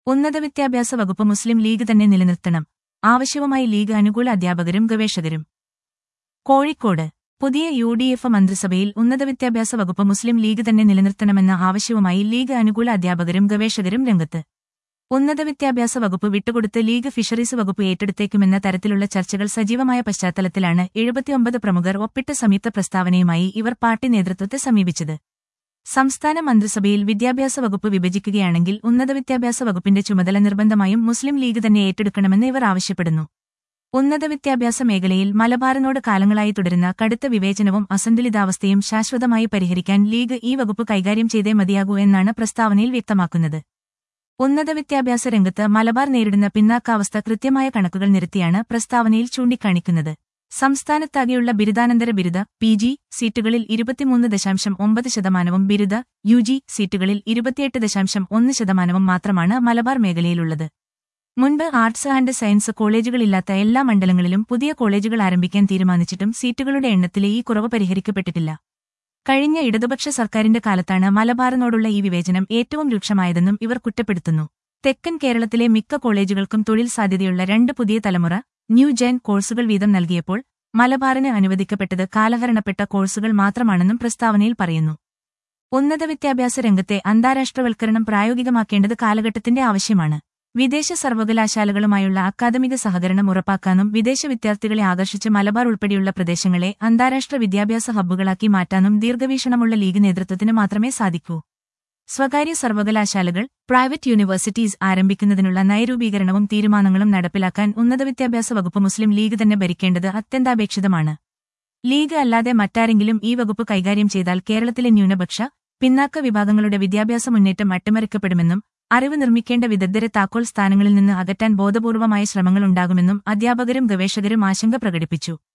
ഉന്നത വിദ്യാഭ്യാസ വകുപ്പ് മുസ്ലിം ലീഗ് തന്നെ നിലനിർത്തണം ആവശ്യവുമായി ലീഗ് അനുകൂല അധ്യാപകരും ഗവേഷകരും കോഴിക്കോട് പുതിയ യു ഡി എഫ് മന്ത്രിസഭയിൽ ഉന്നത വിദ്യാഭ്യാസ വകുപ്പ് മുസ്ലിം ലീഗ് തന്നെ നിലനിർത്തണമെന്ന ആവശ്യവുമായി ലീഗ് അനുകൂല അധ്യാപകരും ഗവേഷകരും രംഗത്ത് ഉന്നത വിദ്യാഭ്യാസ വകുപ്പ് വിട്ടുകൊടുത്ത് ലീഗ് ഫിഷറീസ് വകുപ്പ് ഏറ്റെടുത്തേക്കുമെന്ന തരത്തിലുള്ള ചർച്ചകൾ സജീവമായ പശ്ചാത്തലത്തിലാണ് എഴുപത്തിയൊമ്പത് പ്രമുഖർ ഒപ്പിട്ട സംയുക്ത പ്രസ്താവനയുമായി ഇവർ പാർട്ടി നേതൃത്വത്തെ സമീപിച്ചത് സംസ്ഥാന മന്ത്രിസഭയിൽ വിദ്യാഭ്യാസ വകുപ്പ് വിഭജിക്കുകയാണെങ്കിൽ ഉന്നത വിദ്യാഭ്യാസ വകുപ്പിന്റെ ചുമതല നിർബന്ധമായും മുസ്ലിം ലീഗ് തന്നെ ഏറ്റെടുക്കണമെന്ന് ഇവർ ആവശ്യപ്പെടുന്നു ഉന്നത വിദ്യാഭ്യാസ മേഖലയിൽ മലബാറിനോട് കാലങ്ങളായി തുടരുന്ന കടുത്ത വിവേചനവും അസന്തുലിതാവസ്ഥയും ശാശ്വതമായി പരിഹരിക്കാൻ ലീഗ് ഈ വകുപ്പ് കൈകാര്യം ചെയ്തേ മതിയാകൂ എന്നാണ് പ്രസ്താവനയിൽ വ്യക്തമാക്കുന്നത് ഉന്നത വിദ്യാഭ്യാസ രംഗത്ത് മലബാർ നേരിടുന്ന പിന്നാക്കാവസ്ഥ കൃത്യമായ കണക്കുകൾ നിരത്തിയാണ് പ്രസ്താവനയിൽ ചൂണ്ടിക്കാണിക്കുന്നത് സംസ്ഥാനത്താകെയുള്ള ബിരുദാനന്തര ബിരുദ പി ജി സീറ്റുകളിൽ ഇരുപത്തിമൂന്ന് ദശാംശം ഒമ്പത് ശതമാനവും ബിരുദ യു ജി സീറ്റുകളിൽ ഇരുപത്തിയെട്ട് ദശാംശം ഒന്ന് ശതമാനവും മാത്രമാണ് മലബാർ മേഖലയിലുള്ളത് മുൻപ് ആർട്സ് ആൻഡ് സയൻസ് കോളേജുകളില്ലാത്ത എല്ലാ മണ്ഡലങ്ങളിലും പുതിയ കോളേജുകൾ ആരംഭിക്കാൻ തീരുമാനിച്ചിട്ടും സീറ്റുകളുടെ എണ്ണത്തിലെ ഈ കുറവ് പരിഹരിക്കപ്പെട്ടിട്ടില്ല കഴിഞ്ഞ ഇടതുപക്ഷ സർക്കാരിന്റെ കാലത്താണ് മലബാറിനോടുള്ള ഈ വിവേചനം ഏറ്റവും രൂക്ഷമായതെന്നും ഇവർ കുറ്റപ്പെടുത്തുന്നു തെക്കൻ കേരളത്തിലെ മിക്ക കോളേജുകൾക്കും തൊഴിൽ സാധ്യതയുള്ള രണ്ട് പുതിയ തലമുറ ന്യൂ ജെൻ കോഴ്സുകൾ വീതം നൽകിയപ്പോൾ മലബാറിന് അനുവദിക്കപ്പെട്ടത് കാലഹരണപ്പെട്ട കോഴ്സുകൾ മാത്രമാണെന്നും പ്രസ്താവനയിൽ പറയുന്നു ഉന്നത വിദ്യാഭ്യാസ രംഗത്തെ അന്താരാഷ്ട്രവൽക്കരണം പ്രായോഗികമാക്കേണ്ടത് കാലഘട്ടത്തിന്റെ ആവശ്യമാണ് വിദേശ സർവകലാശാലകളുമായുള്ള അക്കാദമിക സഹകരണം ഉറപ്പാക്കാനും വിദേശ വിദ്യാർത്ഥികളെ ആകർഷിച്ച് മലബാർ ഉൾപ്പെടെയുള്ള പ്രദേശങ്ങളെ അന്താരാഷ്ട്ര വിദ്യാഭ്യാസ ഹബ്ബുകളാക്കി മാറ്റാനും ദീർഘവീക്ഷണമുള്ള ലീഗ് നേതൃത്വത്തിന് മാത്രമേ സാധിക്കൂ സ്വകാര്യ സർവകലാശാലകൾ പ്രൈവറ്റ് യൂണിവേഴ്സിറ്റീസ് ആരംഭിക്കുന്നതിനുള്ള നയരൂപീകരണവും തീരുമാനങ്ങളും നടപ്പിലാക്കാൻ ഉന്നത വിദ്യാഭ്യാസ വകുപ്പ് മുസ്ലിം ലീഗ് തന്നെ ഭരിക്കേണ്ടത് അത്യന്താപേക്ഷിതമാണ് ലീഗ് അല്ലാതെ മറ്റാരെങ്കിലും ഈ വകുപ്പ് കൈകാര്യം ചെയ്താൽ കേരളത്തിലെ ന്യൂനപക്ഷ പിന്നാക്ക വിഭാഗങ്ങളുടെ വിദ്യാഭ്യാസ മുന്നേറ്റം അട്ടിമറിക്കപ്പെടുമെന്നും അറിവ് നിർമ്മിക്കേണ്ട വിദഗ്ധരെ താക്കോൽ സ്ഥാനങ്ങളിൽ നിന്ന് അകറ്റാൻ ബോധപൂർവമായ ശ്രമങ്ങളുണ്ടാകുമെന്നും അധ്യാപകരും ഗവേഷകരും ആശങ്ക പ്രകടിപ്പിച്ചു